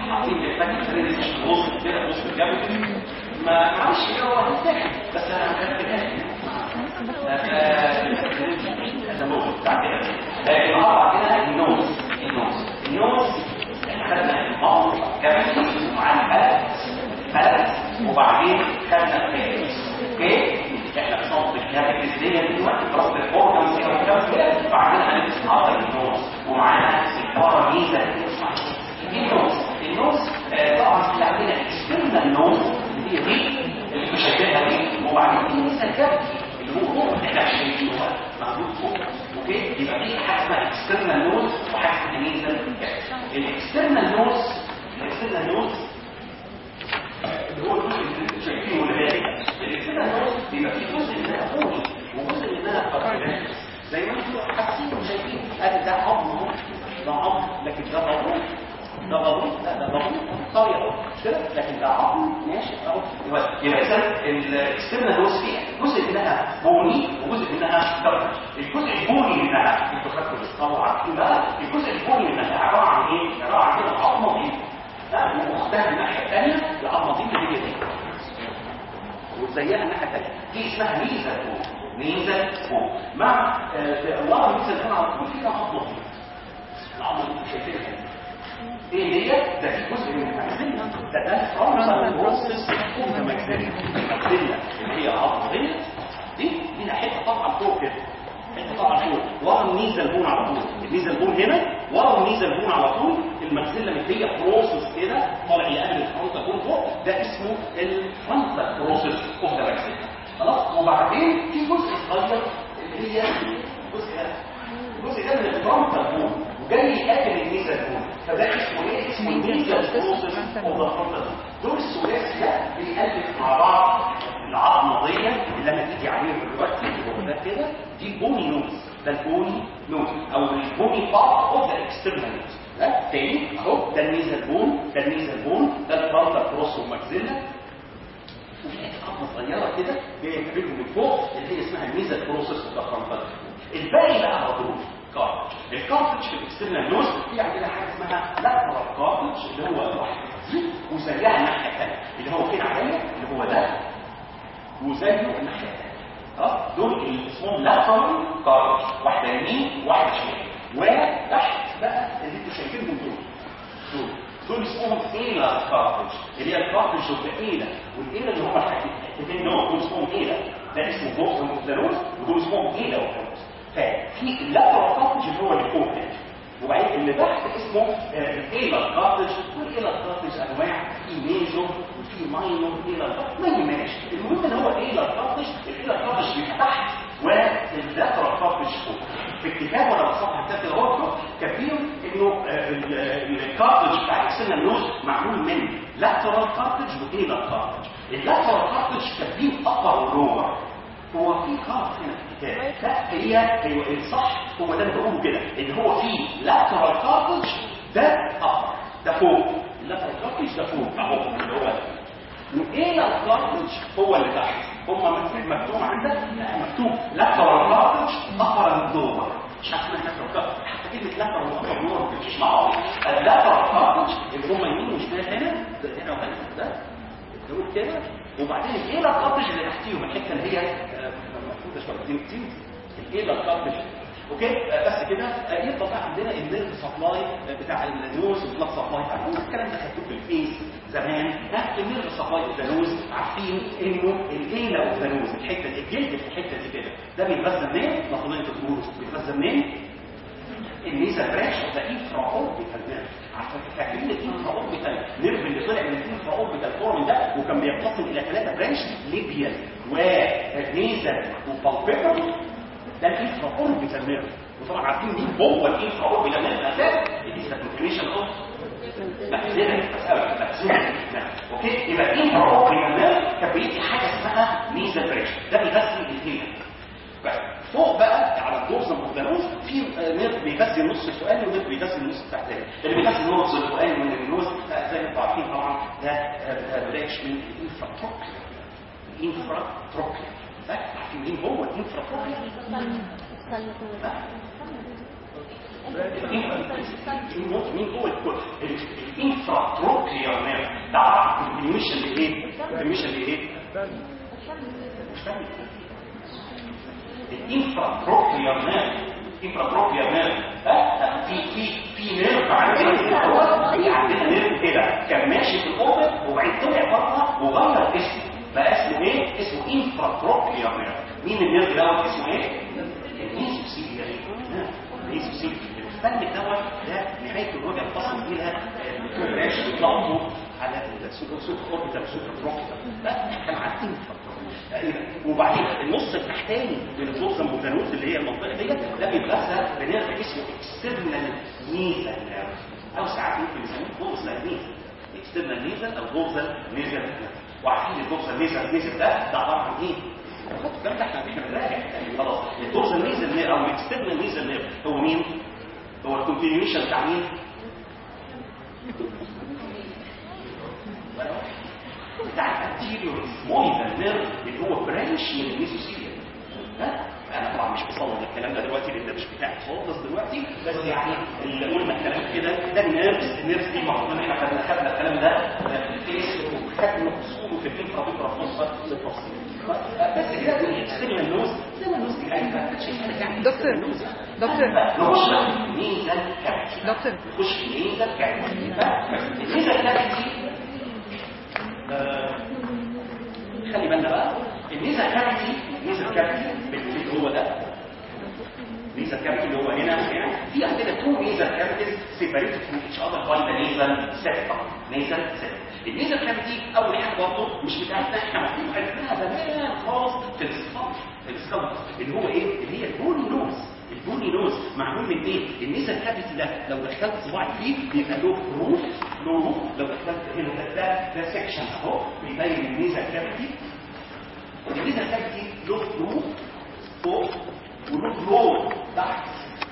حاطين الفاكهه فريز وسط كده وسط الجبل ما معرفش ايه هو الفاكهه بس انا متاكد لكن اه كده النوز النوز النوز احنا خدنا الماء كمان ومعاه البلد بلد وبعدين خدنا الكيس اوكي احنا في صوت الكابيتس دي دلوقتي خلاص الفوركم كده وكام كده بعدين هنتعرض النوز ومعانا الفاره ميزه النوز النوز طبعا في عندنا اكسترنال نوز اللي هي دي اللي مش شايفينها دي وبعدين في ميزه كابيتس اللي هو فوق احنا مش شايفينه موجود فوق اوكي يبقى في حاجه اسمها اكسترنال نوز وحاجه اسمها ميزه الاكسترنال نوز الاكسترنال نوز اللي هو الجزء اللي انتوا شايفينه اللي هي الاكسترنال نوز بيبقى فيه جزء منها فوقي وجزء منها قريب زي ما انتوا حاسين وشايفين ادي ده عظم اهو ده عظم لكن ده ضروري ده ضروري لا ده ضروري قوي اهو كده لكن ده عظم ماشي اهو يبقى يبقى اذا الاكسترنال نوز فيها جزء منها بوني وجزء منها درجه الجزء البوني منها انتوا خدتوا الاصابه عارفين بقى الجزء البوني منها عباره عن ايه؟ عباره عن كده عظمه دي لا واختها الناحيه الثانيه العظمه دي اللي هي دي وزيها الناحيه الثانيه دي اسمها ميزه فوق ميزه فوق مع آه الله ميزه فوق على طول فيها عظمه دي العظمه دي شايفينها ايه اللي هي ده في جزء من الماكسيلا ده ده فرونتال بروسيس اوف ذا ماكسيلا الماكسيلا اللي هي العظمه دي دي ليها حته طبعا فوق كده حته طبعا فوق ورا النيزه البون على طول النيزه البون هنا ورا النيزه البون على طول الماكسيلا اللي هي بروسيس كده طالع يقلل الفرونتال بون فوق ده اسمه الفرونتال بروسيس اوف ذا ماكسيلا خلاص وبعدين في جزء صغير اللي هي الجزء ده الجزء ده من الفرونتال بون وجاي يقابل النيزه البون فده اسمه ايه اسمه النيزه بروسيس اوف ذا فرونتال دول الثلاثي ده بيألف مع بعض العظمه دي اللي انا تيجي عليه دلوقتي هو ده كده دي البوني نوز ده البوني نوز او البوني بارت اوف ذا اكسترنال نوز ده تاني اهو ده النيزه البون ده النيزه البون ده الفرونتال بروس وماكسيلا وفي حته عظمه صغيره كده جايه تقابلهم من فوق اللي هي اسمها الميزا بروسيس اوف ذا فرونتال الباقي بقى مضروب كارتج الكارتج في الاكسترنال نوز في عندنا حاجه اسمها لاترال كارتج اللي هو واحد وزيها الناحيه الثانيه اللي هو فين عليا اللي هو ده وزيه الناحيه الثانيه خلاص دول اللي اسمهم لاترال كارتج واحده يمين وواحده شمال وتحت بقى اللي انتوا شايفينهم دول دول دول اسمهم ايلا كارتج اللي هي الكارتج اوف ايلا والايلا اللي هم الحاجتين دول دول اسمهم ايلا ده اسمه بوكس اوف ودول اسمهم ايلا اوف ففي اللاترال كارتج اللي هو اللي فوق ده وبعدين اللي تحت اسمه الايلا كارتج والايلا كارتج انواع في ميجور وفي ماينور ايلا ما يهمناش المهم ان هو الايلا كارتج الايلا كارتج بيبقى تحت واللاترال كارتج فوق في الكتاب ولا الصفحه بتاعت الغرفه كاتبين انه الكارتج بتاع السنه النوز معمول من لاترال كارتج وايلا كارتج اللاترال كارتج كاتبين ابر ولور هو في كارت هنا في الكتاب لا هي هي الصح هو ده اللي بقوله كده ان هو في لاترال كارتج ده ابر ده فوق اللاترال كارتج ده فوق اهو اللي هو ده وايه الكارتج هو اللي تحت هم مكتوب عندك مكتوب لاترال كارتج ابر الدور مش عارف انا لاترال كارتج حتى كلمه لاترال وابر الدور ما بتمشيش مع بعض اللاترال كارتج اللي هم يمين وشمال هنا ده هنا وهنا ده دول كده وبعدين الايه الكارتج اللي تحتيهم الحته اللي هي المفروض شويه دي دي الايه الكارتج اوكي بس كده يبقى بقى عندنا النيرف سبلاي بتاع النوز والبلاد سبلاي بتاع الكلام ده خدتوه في الفيس زمان ها النيرف سبلاي اوف ذا نوز عارفين انه الايه اوف ذا نوز الحته الجلد في الحته دي كده ده بيتغذى منين؟ المفروض انتوا تقولوا بيتغذى منين؟ النيزا برانش اوف ذا انفرا اوربيتال نيرف عارفين فاكرين الانفرا اوربيتال نيرف اللي طلع من الانفرا اوربيتال فورم ده وكان بينقسم الى ثلاثه برانش ليبيال ونيزا وبالبيبر ده الانفرا اوربيتال نيرف وطبعا عارفين مين هو الانفرا اوربيتال نيرف اساسا دي كونفرميشن اوف مخزنه مساله مخزنه اوكي يبقى الانفرا اوربيتال نيرف كان بيدي حاجه اسمها نيزا برانش ده بيغذي الاثنين فوق بقى على الدورس المختلوز في نيرف بيغذي النص الفوقاني ونيرف بيغذي النص التحتاني اللي بيغذي النص الفوقاني من النوز زي ما انتم عارفين طبعا ده برانش من الانفراتروكليا الانفراتروكليا عارفين مين هو الانفراتروكليا؟ مين هو الانفراتروكليا تعرف الكونتينيوشن لايه الكونتينيوشن لايه مش فاهم الانفرا بروبريال نيرف انفرا بروبريال نيرف في في في نيرف عندنا في عندنا نيرف كده كان ماشي في الاوبن وبعدين طلع بره وغير اسمه بقى اسمه ايه اسمه انفرا بروبريال نيرف مين النيرف دوت اسمه ايه الميزوسيليا الميزوسيليا الفن دوت ده نهايه الوجه الفصل فيها الكوراش بيطلعوا على السوبر سوبر اوربيتال سوبر بروكتال ده كان عارفين تقريبا وبعدين النص التحتاني من الجوزا موزانوس اللي هي المنطقه ديت ده بيتغذى بنيرف اسمه اكسترنال نيزل او ساعات ممكن يسموه جوزا نيزل اكسترنال نيزل او جوزا نيزل وعارفين الجوزا نيزل نيزل ده ده عباره عن ايه؟ الكلام ده احنا احنا بنراجع خلاص الجوزا نيزل او الاكسترنال نيزل هو مين؟ هو الكونتينيوشن بتاع مين؟ بتاع الانتيريور مونيتال نيرف اللي هو برانش من الميزوسيليا ها انا طبعا مش بصور الكلام ده دلوقتي لان ده مش بتاعي خالص دلوقتي بس يعني اللي قلنا الكلام كده ده النيرفز النيرفز دي المفروض ان احنا خدنا خدنا الكلام ده في الكيس وخدنا اصوله في الانفرا بيبرا في مصر بالتفصيل بس كده الاكسترنال النوز زي ما النوز دي عايزه شايفها يعني دكتور دكتور نخش ميزان كابتي دكتور نخش ميزان كابتي الميزان كابتي خلي بالنا بقى الميزا كافيتي الميزا كافيتي اللي هو ده ميزا كافيتي اللي هو هنا يعني في عندنا تو ميزا كافيتيز سيبريتد من اتش اذر باي ذا نيزل سيبتا نيزل سيبتا الميزا كافيتي اول حاجه برضه مش بتاعتنا احنا محتاجين عرفناها زمان خالص في السكاب في السكاب اللي هو ايه اللي هي البوني نوز البوني نوز معمول من ايه الميزا كافيتي ده لو دخلت صباعي فيه بيبقى له روف له روف لو دخلت هنا ده ده, ده سيكشن اهو بيبين الميزا كافيتي الميزا كافيتي له روف فوق وله فلور تحت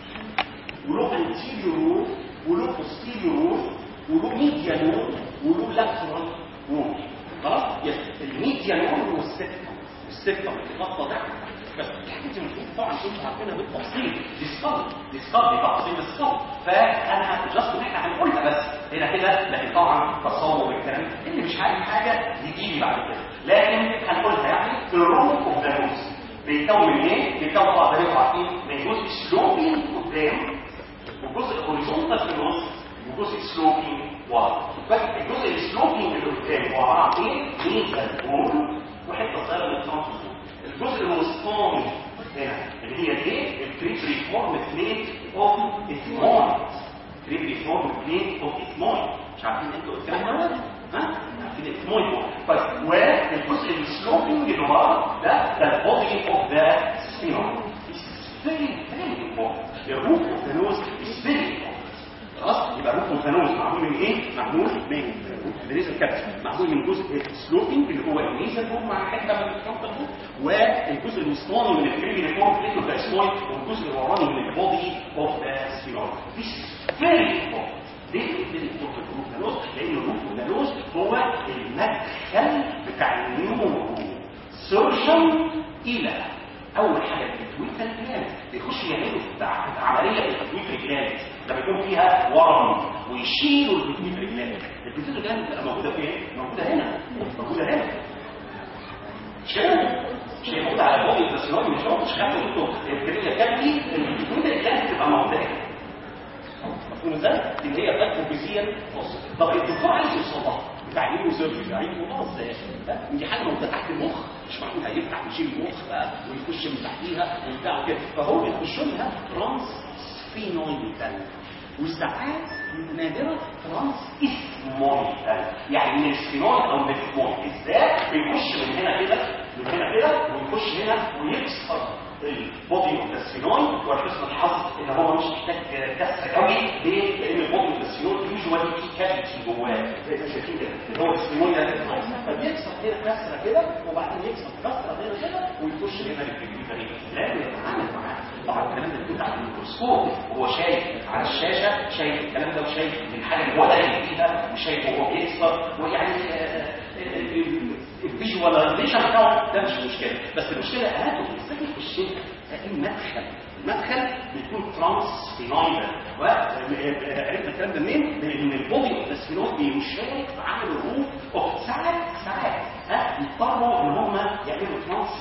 وله انتيريور وله بوستيريور وله ميديا نور وله لاترال نور خلاص يس الميديا نور والسيكتم السيكتم الخطه تحت بس الحاجات دي المفروض طبعا انتوا عارفينها بالتفصيل دي سكال دي سكال دي تفاصيل السكال فانا جاست ان احنا هنقولها بس هنا كده لكن طبعا تصور الكلام اللي مش عارف حاجه يجي لي بعد كده لكن هنقولها يعني في الروم اوف ذا نوز بيتكون من ايه؟ بيتكون طبعا زي ما عارفين من جزء سلوبين قدام وجزء هوريزونتال في النص وجزء سلوبين ورا الجزء السلوبين اللي قدام هو عباره عن ايه؟ ميزل بول وحته صغيره من الترانسفور الجزء الوسطاني هنا اللي هي ايه؟ الكريتري فورم بليت اوف اثمويد كريتري فورم بليت اوف اثمويد مش عارفين انتوا الكلام ده ها؟ عارفين الاثمويد بس والجزء السلوبينج اللي ورا ده ده البودي اوف ذا سفينوم very very important the roof of the nose is very important خلاص يبقى روف الفانوس معمول من ايه؟ معمول من الريزر كابس معمول من جزء السلوبينج اللي هو الريزر فوق مع حته من الفرونتال فوق والجزء الوسطاني من الكريمي اللي فوق بليتو ذا سمول والجزء الوراني من البودي اوف ذا سفينوم This is very important ليه بنبتدي نحط الروف النوز؟ لان الروف النوز هو المدخل بتاع النيورو سيرجن الى اول حاجه التويتر جلاند بيخش يعملوا عمليه التويتر جلاند لما يكون فيها ورم ويشيلوا التويتر جلاند التويتر جلاند بتبقى موجوده فين؟ موجوده هنا موجوده هنا مش هنا مش هي موجوده على بودي التسلوي مش هو مش خدتوا انتوا الكريه كابتي التويتر جلاند بتبقى موجوده هنا مفهوم ازاي؟ اللي هي باكوبيزيا بص طب الدكتور عايز يوصلها بتاع النيو سيرجري عايز يوصلها ازاي؟ دي حاجه موجوده تحت المخ مش معقول هيفتح ويشيل المخ بقى ويخش من تحتيها وبتاع كده فهو بيخش لها ترانس سفينويدال وساعات نادرة ترانس اسمويدال يعني من السفينويد او من الاسمويد ازاي بيخش من هنا كده من هنا كده ويخش هنا ويكسر البودي اوف السفينويد وحسن الحظ ان هو مش محتاج كسر قوي ليه؟ لان البودي اوف السفينويد يوجوالي في كافيتي جواه زي ما شايفين كده اللي هو السفينويد فبيكسر هنا كسره كده وبعدين يكسر كسره هنا كده ويخش هنا للبيبي لازم يتعامل معاه طبعا الكلام ده بيكون تحت الميكروسكوب وهو شايف على الشاشه شايف الكلام ده وشايف الحاجه اللي هو داخل فيها وشايف وهو بيكسر ويعني الفيجواليزيشن بتاعه ده مش مشكله بس المشكله هاته ازاي يخش المدخل المدخل بيكون ترانس فينويدال وعرفنا الكلام ده منين؟ لان البودي اوف السفينويد بيشارك في عمل الروف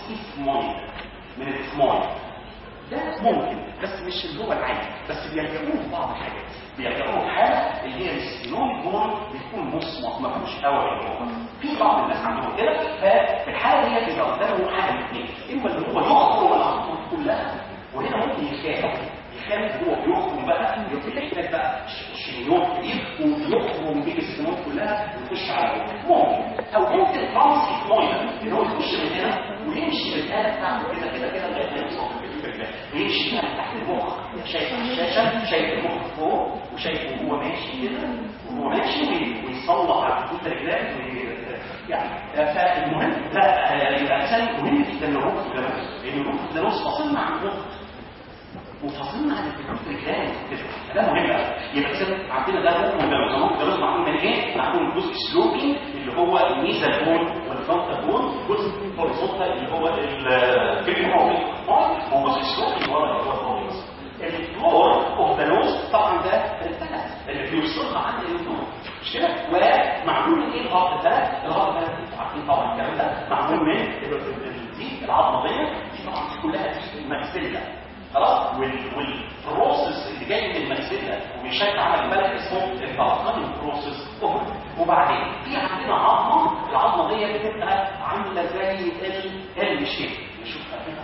اسمويد من الاسمويد ده ممكن بس مش اللي هو العادي بس بيلجأوه في بعض الحاجات بيلجأوه في حاله اللي هي السينوم بون بيكون مصمت ما فيهوش هواء جوه في بعض الناس عندهم كده ففي الحاله دي بيبقى قدامه حاجه من اثنين اما اللي هو يخطر العضلات كلها وهنا ممكن يخاف يخاف هو بيخرم بقى يحتاج بقى شنيون كبير ويخرم بين السنون كلها ويخش على جوه ممكن او ممكن ترانس ميه ان هو يخش من هنا ويمشي بالآلة بتاعته كده كده كده لغايه ما يوصل ويمشي من تحت المخ شايف الشاشه شايف المخ فوق وشايفه وهو ماشي كده وهو ماشي ويصلح على كل رجلات يعني فالمهم لا يبقى مثلا مهم جدا الروح الدروس لان الروح الدروس فصلنا عن المخ وفصلنا عن الفكرة الرجال ده مهم قوي يبقى كده عندنا ده روح الدروس الروح الدروس معمول من ايه؟ معمول من جزء سلوكي اللي هو الميزا بون والفرونتا بون جزء هوريزونتال اللي هو الفيلم هو جزء سلوكي اللي هو اللي هو الفلور اوف ذا نوز طبعا ده الثلاث اللي بيوصلها عند النوز مش كده ومعمول من ايه الغلط ده الغلط ده انتوا عارفين طبعا الكلام ده معمول من دي العظمه دي دي طبعا كلها دي ماكسيلا خلاص والبروسيس اللي جاي من الماكسيلا وبيشكل عمل البلد اسمه البلطان بروسيس وبعدين في عندنا عظمه العظمه دي بتبقى عامله زي ال ال شيب نشوفها كده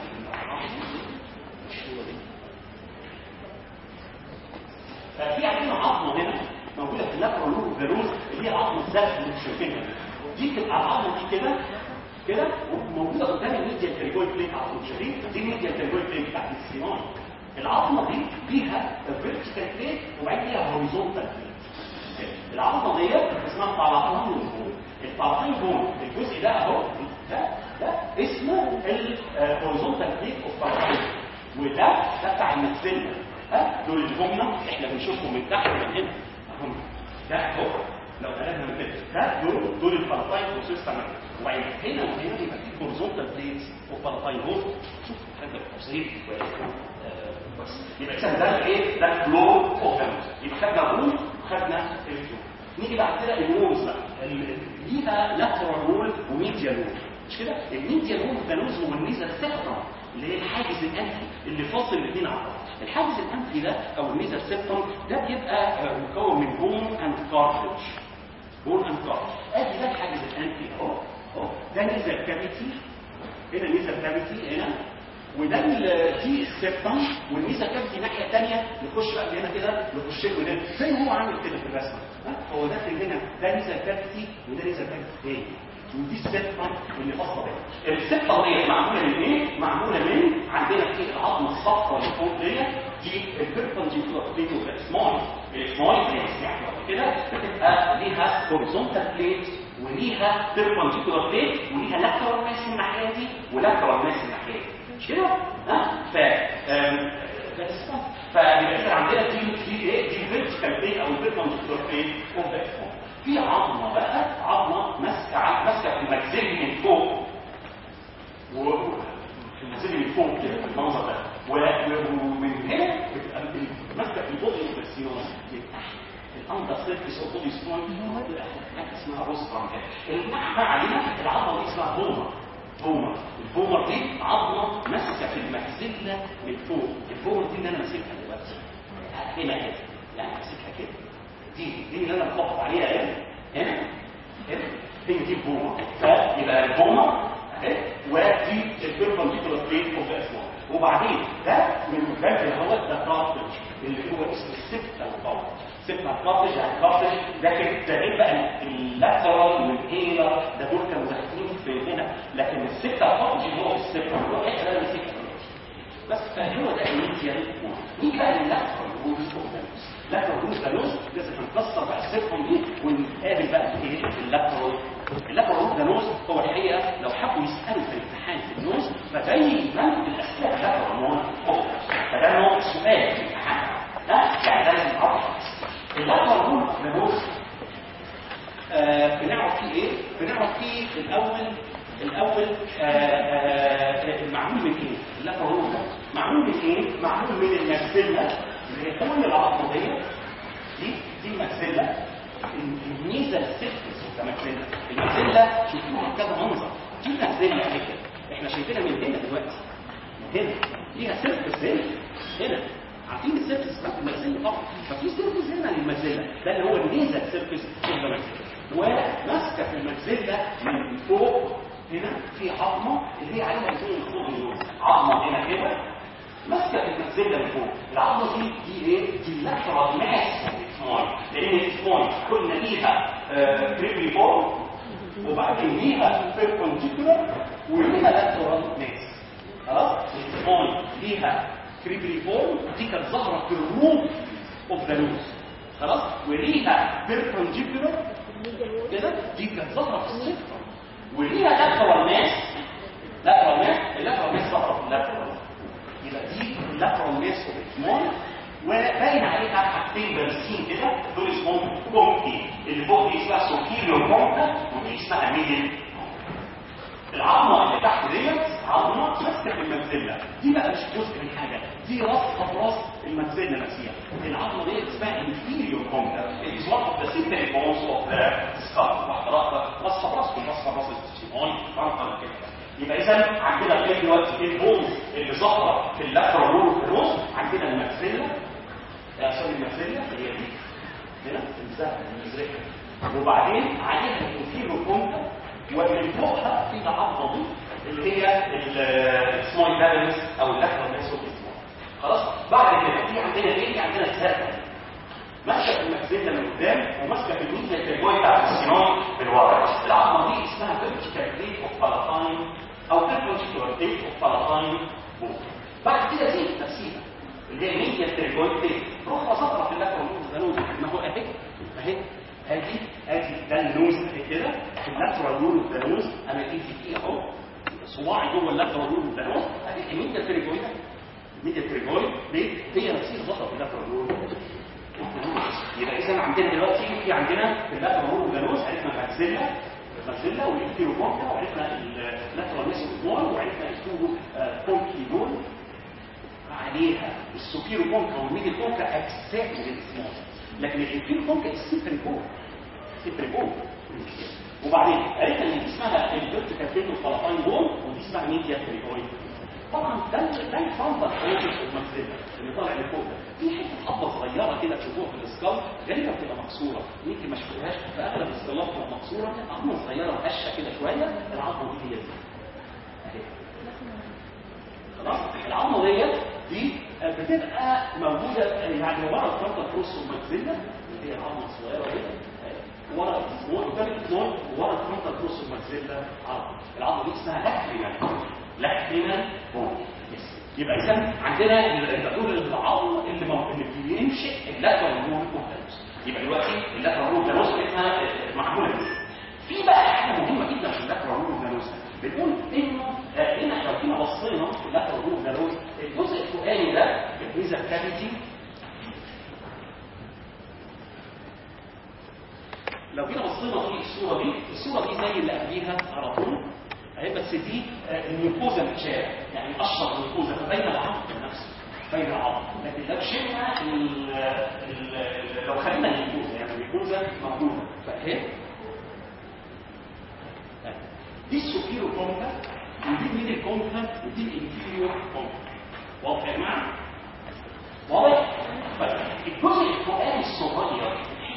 ففي عندنا عظمه هنا موجوده في اللاترال لوب فيروز اللي هي عظمه الزرق اللي انتم شايفينها دي بتبقى العظمه دي كده كده وموجوده قدام الميديا الكاريجويد بليك على طول شايفين دي الميديا الكاريجويد بليك بتاعت السينون العظمه دي فيها فيرتيكال بليك وبعدين فيها هوريزونتال بليك العظمه دي اسمها طالعان بون الطالعان بون الجزء ده اهو ده ده اسمه الهوريزونتال بليك اوف طالعان وده ده بتاع المكسله ها دول اللي هم احنا بنشوفهم من تحت من هنا هم ده اهو لو قلبنا من كده ده دول دول البلطاين وسيستم وبعدين هنا وهنا يبقى في هورزونتال بليتس وبلطاين هوز شوف هذا التفصيل بس يبقى اذا ده ايه ده فلور اوف يبقى خدنا رول وخدنا الفلور نيجي بعد كده النوز بقى ليها لاترال رول وميديا رول مش كده الميديا رول ده نوز هو الميزه السيبتم اللي هي الحاجز الانفي اللي فاصل الاثنين عن بعض الحاجز الانفي ده او الميزا السيبتم ده بيبقى مكون من بون اند كارتلج بون اند كارتلج ادي ده الحاجز الانفي اهو اهو ده ميزا الكافيتي هنا ميزا الكافيتي هنا وده دي السيبتم والميزا الكافيتي الناحيه الثانيه نخش بقى هنا كده نخش له هنا زي ما هو عامل كده في الرسمه هو داخل هنا ده ميزا الكافيتي وده ميزا الكافيتي تاني ودي السبتة اللي خاصة بيها السبتة دي معمولة من ايه؟ معمولة من عندنا في العظمة الصفراء اللي فوق دي دي البيربنديكولار بليت اوف الاسمايل الاسمايل بليت يعني كده بتبقى ليها هوريزونتال بليت وليها بيربنديكولار بليت وليها لاترال ماس من الناحية دي ولاترال ماس من الناحية دي مش كده؟ ها؟ ف ده اسمه فيبقى كده عندنا دي دي ايه؟ دي فيرتيكال بليت او البيربنديكولار بليت اوف ذا اسمايل في عظمه بقى عظمه ماسكه ماسكه في المجزري من فوق وفي المجزري من فوق كده المنظر ده ومن هنا بتبقى ماسكه في البودي والسينوس الاندر سيرفيس اوف بودي سمول حاجه اسمها روسترام المحمى عليها العظمه دي اسمها بومر بومر البومر دي عظمه ماسكه في المجزله من فوق البومر دي اللي انا ماسكها دلوقتي هنا كده يعني ماسكها كده دي دي اللي انا بخبط عليها هنا هنا هنا هي دي البومه فيبقى البومه اهي ودي البيربنديكولار بليت اوف ذا اسمار وبعدين ده من الباب اللي هو ده كارتج اللي هو اسمه السبتا كارتج سبتا كارتج يعني كارتج لكن ده ايه بقى اللاترال والهيلا ده دول كانوا داخلين في هنا لكن السبتا كارتج اللي هو في السبتا هو الحته ده اللي بس فهو ده الميديال نيجي بقى للاترال والسبتا لاترال روز دانوز لازم هنكسر بقى السيركم دي ونقابل بقى في ايه اللاترال اللاترال روز دانوز هو الحقيقه لو حبوا يسالوا في الامتحان في النوز فدايما الاسئله لاترال نوز فده نوع سؤال في الامتحان ها يعني ده لازم نعرف اللاترال روز دانوز بنعرف فيه ايه؟ بنعرف فيه الاول الاول معمول من ايه؟ اللاترال روز معمول من ايه؟ معمول من الماكسيلا كل العظمه دي دي دي ماكسيلا الميزه السيرفس بتاع ماكسيلا الماكسيلا شوفوها كذا منظر دي ماكسيلا كده احنا شايفينها من هنا دلوقتي من هنا ليها سيرفس هنا هنا عارفين السيرفس بتاعت المجزله طبعا ففي سيرفس هنا للمجزله ده اللي هو النيزل سيرفس في المجزله وماسكه في المجزله من فوق هنا في عظمه اللي هي عليها زي الخضر عظمه هنا كده ماسكه في المجزله من فوق العظمه دي دي ايه دي لاترال ماس سمول لان السمول كنا ليها كريبلي فور وبعدين ليها بيربنديكولار وليها لاترال ماس خلاص السمول ليها كريبلي فور دي كانت ظاهره في الروف اوف ذا نوز خلاص وليها بيربنديكولار كده دي كانت ظاهره في السفر وليها لاترال ماس لاترال ماس اللاترال ماس ظاهره في اللاترال يبقى دي اللاترال ماس اوف السمول وباين عليها حاجتين بارزين كده دول اسمهم كونكي اللي فوق دي اسمها سوكيليو كونكا ودي اسمها ميدل العظمه اللي تحت ديت عظمه ماسكه في المجزله دي بقى مش جزء من حاجه دي راس براس المجزله نفسها العظمه دي اسمها انفيريور كونكا it is one of the simple bones of the skull وحضرتك راس براسكم راس براس السيمون فرقا كده يبقى اذا عندنا لغايه دلوقتي البونز اللي ظاهره في اللاترال رول في النص عندنا المجزله سوري المجزله هي دي هنا الزهر المزرقه وبعدين عليها الانفيريور كونكا ومن فوقها في العظمه دي اللي هي السمول بالانس او اللاترال ماسو خلاص بعد كده في عندنا ايه في عندنا السرقه ماسكه في المجزله من قدام وماسكه في الميزه التربويه بتاعت السينون من ورا العظمه دي اسمها فيرتيكال بليت اوف بالاتاين او فيرتيكال بليت اوف بالاتاين بعد كده دي نفسيها اللي هي الميزه التربويه بليت روح وسطها في اللاترال ماسو ما هو اهي اهي ادي ادي ده النوز كده في اللاترال رول اوف ذا نوز انا ايدي فيه اهو صباعي جوه اللاترال رول اوف ذا نوز ادي الميديا تريجويد الميديا تريجويد دي هي نفسها ظهر في اللاترال رول يبقى اذا عندنا دلوقتي في عندنا في اللاترال رول اوف ذا نوز عرفنا الماكسيلا الماكسيلا والانتيروكونكا وعرفنا اللاترال ميسوكمون وعرفنا التو كونكي دول عليها السوبيرو كونكا والميديا كونكا اجزاء من الاسمون لكن الانفيرو كونكا السيمبل كون سيمبل كون وبعدين عرفنا ان دي اسمها الفيرتيكال فيتو فالافاين بون ودي اسمها ميديا تريكويد طبعا ده ده الفاندا الخارجي في المكسله اللي طالع لفوق ده في حته حبه صغيره كده بتشوفوها في الاسكال غالبا بتبقى مكسوره يمكن ما شفتوهاش في اغلب الاسكالات بتبقى مكسوره عظمه صغيره هشه كده شويه العظمه دي هي دي خلاص العظمه ديت دي بتبقى موجوده يعني ورا الفرونتال كروس والمكسله اللي هي العظمه الصغيره دي ورا الاسبوع قدام الاسبوع ورا الفرونتال كروس والمكسله عظمه العظمه دي اسمها لاكرينال لاكرينال بون يبقى اذا عندنا الدكتور العظم اللي مو... اللي بينشئ اللاترال رول اوف يبقى دلوقتي اللاترال رول اوف احنا معموله دي في بقى حاجه مهمه جدا في اللاترال رول اوف بنقول انه هنا لو جينا بصينا في اللاترال رول اوف الجزء الفوقاني ده البيزا كافيتي لو جينا بصينا في الصوره دي الصوره دي زي اللي قبليها على طول اهي بس دي النيوكوزا متشال يعني اشهر نيوكوزا فبين العظم نفسه بين العظم لكن لو شلنا لو خلينا النيوكوزا يعني النيوكوزا موجوده فاهي دي السوبيرو كونكا ودي الميدل كونكا ودي الانفيريور كونكا واضح يا جماعه؟ واضح؟ طيب الجزء الفوقاني الصغير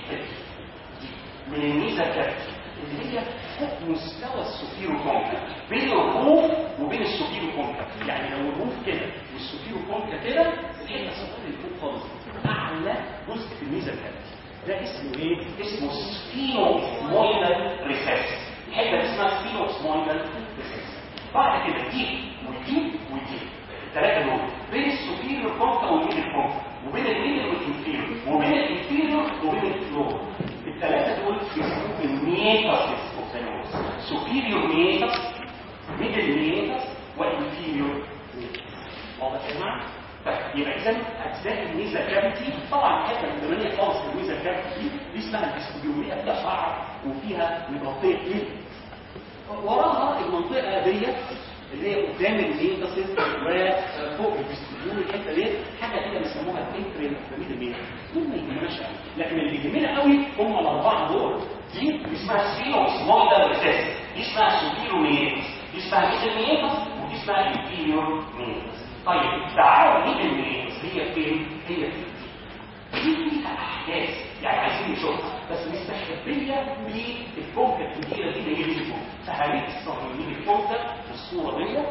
من الميزه كافيتي اللي هي فوق مستوى السوبيرو كونكا بين الروف وبين السوبيرو كونكا يعني لو الروف كده والسوبيرو كونكا كده الحته الصغيره اللي فوق خالص اعلى جزء في الميزه كافيتي ده اسمه ايه؟ اسمه سفينو موينال ريسيس الحته اللي اسمها سفينو موينال ريسيس بعد كده دي ودي ودي الثلاثه دول بين السوبيريور كونكا والميدل كونكا وبين الميدل والانفيريور وبين الانفيريور وبين الفلور الثلاثه دول بيسموهم الميتاسيس اوف ذا نوز سوبيريور ميتاس ميدل ميتاس وانفيريور ميتاس واضح يا جماعه؟ طيب يبقى اذا اجزاء الميزا كافيتي طبعا الحته الدرانيه خالص في الميزا كافيتي دي دي اسمها الفيستيبيوليه فيها شعر وفيها مغطيه جلد وراها المنطقه ديت اللي هي قدام الميتاسيس وفوق الفيستيبيول الحته ديت حاجه كده بيسموها الانترين ميدل ميتاس دول ما يهمناش قوي لكن اللي يهمنا قوي هم الاربعه دول دي اسمها سفينو سمولر ريسيس دي اسمها سوبيرو ميتاس دي اسمها ميدل ميتاس اسمها inferior means طيب تعالوا نيجي المينز هي فين هي فين دي فيها احداث يعني عايزين نشوفها بس مستخبيه بالفوكه الكبيره دي اللي هي دي فهنكسر من الفوكه في الصوره ديت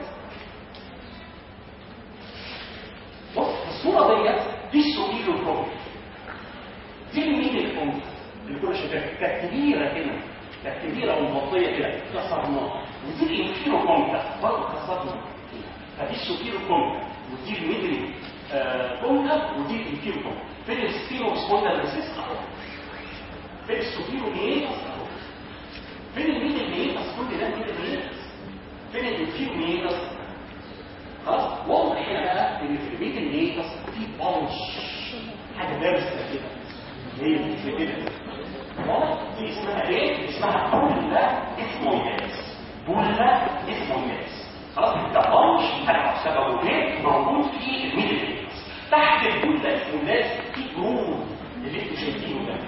بص الصوره ديت دي السوبيريور فوكه دي مين الفوكه اللي كنا شايفينها كانت كبيره هنا كانت كبيره ومغطيه كده كسرناها ودي الانفيرو كونكا برضه كسرنا فدي السوبيريور كونكا ودي الميدل كونكا ودي الانفيرو كونكا فين السبيرو سبوندر ريسيس اهو فين السوبيرو ميتس اهو فين الميدل ميتس كل ده ميدل ميتس فين الانفيرو ميتس خلاص واضح هنا بقى ان في الميدل ميتس في بانش حاجه دارسه كده هي دي كده واضح دي اسمها ايه اسمها بولا اسمويدس بولا اسمويدس خلاص ده بانش هنعرف سببه ايه موجود في الميدل ميتس تحت البولا اسمويدس في جروف اللي انتوا شايفينه ده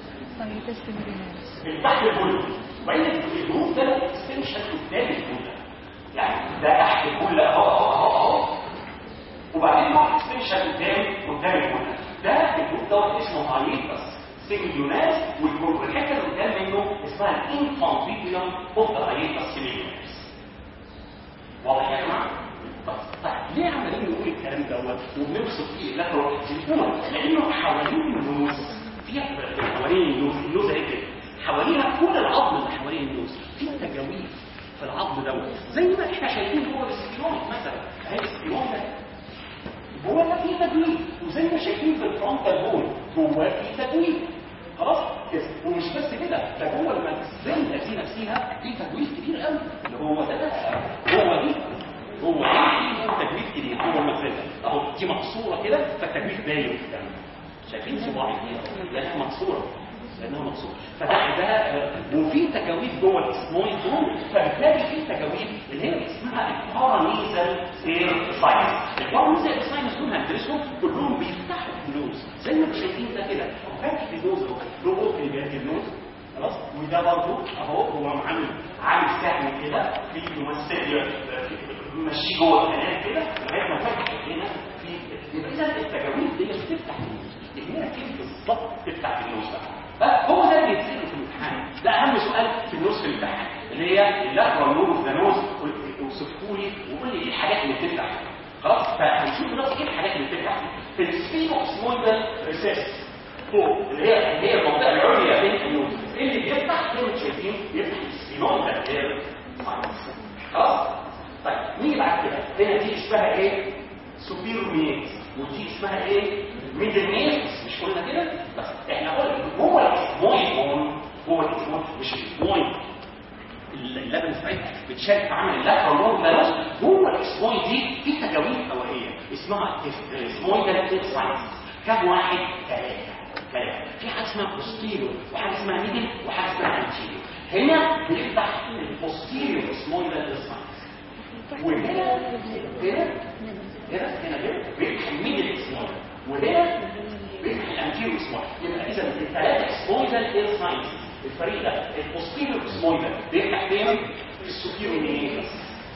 من تحت البولا وبعدين الجروف ده اكستنشن قدام البولا يعني ده تحت البولا اهو اهو اهو اهو وبعدين مع اكستنشن قدام قدام البولا ده الجروف دوت اسمه هايبس سيميليوناس والحته اللي قدام منه اسمها الانفانتيبيوم اوف ذا هايبس سيميليوناس واضح يا جماعه؟ طيب ليه عمالين نقول الكلام دوت وبنوصف فيه اللاترال اكزيكيوم لانه حوالين النوز فيها حوالين النوز النوز اهي كده حواليها كل العظم اللي حوالين النوز في تجاويف في العظم دوت زي ما احنا شايفين جوه السكيلون مثلا اهي السكيلون ده جوه ده فيه تجويف وزي ما شايفين في الفرونتال بول جوه فيه تجويف خلاص كده ومش بس كده ده جوه المجزله دي نفسها في تجويف كبير قوي اللي هو ده جوه دي هو فيه تجويف كبير جوه المجزله اهو دي مقصوره كده فالتجويف باين قدامنا شايفين صباعي فيها لانها مكسوره لانها مكسوره فده ده وفي تجاويف جوه الاسمويد دول فبالتالي في تجاويف اللي هي اسمها البارانيزال سير ساينس البارانيزال ساينس دول هندرسهم كلهم بيفتحوا النوز زي ما انتم شايفين ده كده فاتح النوز اهو روبوت اللي بيهدي النوز خلاص وده برضه اهو هو عامل عامل سهم كده في ممثل ماشي جوه القناه كده لغايه ما فتح هنا في يبقى اذا التجاويف دي بتفتح النوز هنا كيف بالظبط تفتح النوز بقى هو ده اللي يتسال في الامتحان ده اهم سؤال في النص في الامتحان اللي هي اللاترال نور اوف ذا نوز وصفوا لي وقول لي ايه الحاجات اللي بتفتح خلاص فهنشوف دلوقتي ايه الحاجات اللي بتفتح في السبينو سمولدر ريسيس فوق اللي هي اللي هي المنطقه العليا بين النوز اللي بيفتح زي ما شايفين بيفتح السبينومدر اللي خلاص طيب نيجي بعد كده هنا دي اسمها ايه سوبيرو ميت ودي اسمها ايه ميدل ميت مش قلنا كده بس احنا قلنا هو الاسمويد هو الاسمويد مش الاسمويد اللبن بتاعتها بتشارك في عمل اللاترال نور بلاش جوه الاسمويد دي في تجاويف هوائيه اسمها اسمويدال ساينس كم واحد ثلاثه ثلاثه في حاجه اسمها بوستيريو وحاجه اسمها ميدل وحاجه اسمها انتيريو هنا بيفتح البوستيريو اسمويدال ساينس وهنا هنا هنا هنا هنا بيفتح الميدل اسمويدال وهنا بيفتح الانتيريو اسمويدال يبقى اذا الثلاثه اسمويدال اير ساينس الفريق ده البوستيريور اسمويدال بيفتح فين في السوبيريور مينيس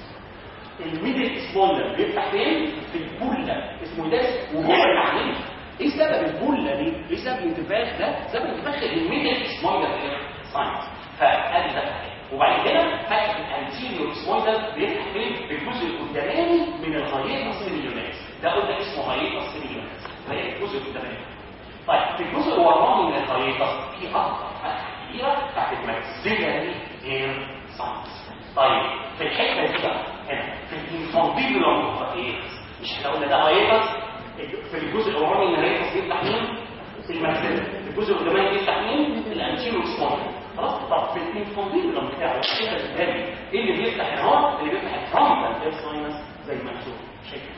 الميدل اسمويدال بيفتح فين في البوله اسمه ده وهو العميل ايه سبب البوله دي ايه سبب الانتفاخ ده سبب الانتفاخ الميدل اسمويدال ساينس فادي ده وبعد كده فتح الانتيريور اسمويدال بيفتح فين في الجزء القداماني من الهايبر سيميليونات ده قلنا اسمه هايبر سيميليونات هي الجزء القداماني طيب في الجزء الوراني من الهايبر في اكتر كبيرة بتاعت المجزلة دي اير ساينس طيب في الحتة دي بقى هنا في الانفانتيبولوم ايه مش احنا قلنا ده هايبس في الجزء الاولاني من الهايبس بيفتح مين المجزلة في الجزء القداماني بيفتح مين الانتيرو سبون خلاص طب في الانفانتيبولوم بتاعه الحتة الثانية ايه اللي بيفتح هنا هو اللي بيفتح الفرونتال اير ساينس زي ما انتم شايفين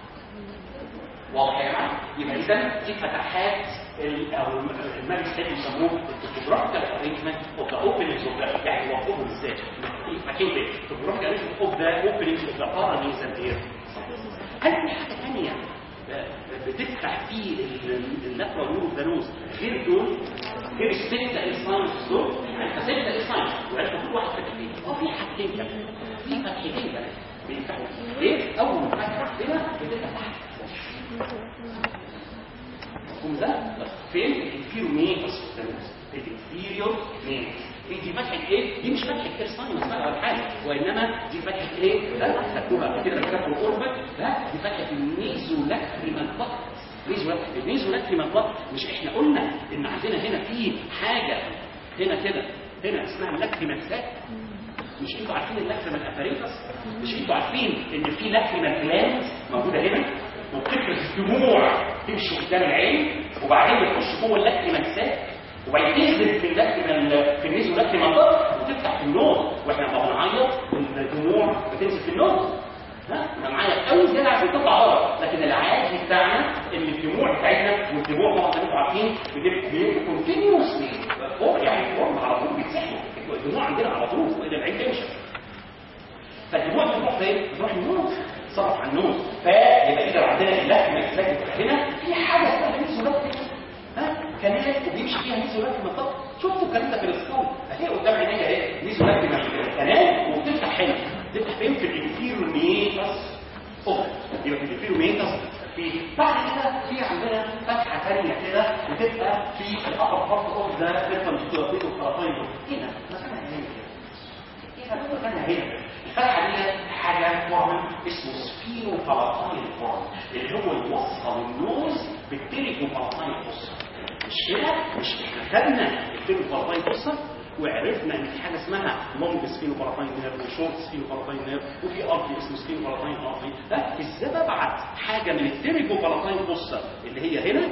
واضح يا جماعه يبقى اذا دي فتحات او الماجستير بيسموه التوبوجرافيكال ارينجمنت اوف ذا اوبننجز اوف ذا يعني وقفهم ازاي مكان ده التوبوجرافيكال ارينجمنت اوف ذا اوبننجز اوف ذا بارانيزال اير هل في حاجه ثانيه بتفتح فيه اللاترال نور اوف ذا نوز غير دول غير السته الساينس دول انت سته الساينس وعرفت كل واحد فتح فيه اه في حاجتين كمان في فتحتين كمان بيفتحوا ليه اول ما فتحت هنا بتبقى تحت مفهوم ده فين الانفيرو ميكس الانفيريو ميكس دي فتحه ايه دي مش فتحه كيرساين بقى ولا حاجه وانما دي فتحه ايه ده خدتوها كده كده الاوربت ده دي فتحه النيزو لاكريمال ضغط نيزو النيزو لاكريمال ضغط مش احنا قلنا ان عندنا هنا في حاجه هنا كده هنا اسمها لاكريمال ساك مش انتوا عارفين اللاكريمال اباريتس مش انتوا عارفين ان في لاكريمال جلاند موجوده هنا وبتفرز الدموع تمشي قدام العين وبعدين بتخش جوه اللاكريمال ساك وبعدين تنزل في اللاكريمال في النيزو لاكريمال ضغط وتفتح في النوم واحنا لما بنعيط الدموع بتنزل في النوم ها انا معايا قوي زياده عشان تطلع غلط لكن العادي بتاعنا ان الدموع بتاعتنا والدموع طبعا انتوا عارفين بتبقى كونتينيوسلي فوق يعني فوق على طول بتسحب الدموع عندنا على طول والى العين تمشي فالدموع بتروح فين؟ بتروح النوم صرف عن النوم فيبقى كده عندنا اللحم الاسلاك هنا في حاجه اسمها ميزولات ها كانت بيمشي فيها ميزولات من الطب شفتوا الكلام ده في الاسطول اهي قدام عينيا اهي ميزولات من الكنال وبتفتح هنا تفتح فين في الانفيروميتاس اوف يبقى في الانفيروميتاس في بعد كده في عندنا فتحه ثانيه كده بتبقى في الابر بارت اوف ذا ديفرنت ستيرويد والكراتين هنا مثلا هنا هنا مثلا هنا الفتحه دي حاجه فورم اسمه سفينو فلاتاين فورم اللي هو يوصل النوز بالتريكو فلاتاين فورم مش كده مش احنا خدنا التريكو فلاتاين فورم وعرفنا ان في حاجه اسمها لونج سبينو باراتاين نيرف وشورت سبينو باراتاين نيرف وفي ارتي اسمه سبينو باراتاين ارتي لا ازاي ببعت حاجه من التريكو باراتاين فورم اللي هي هنا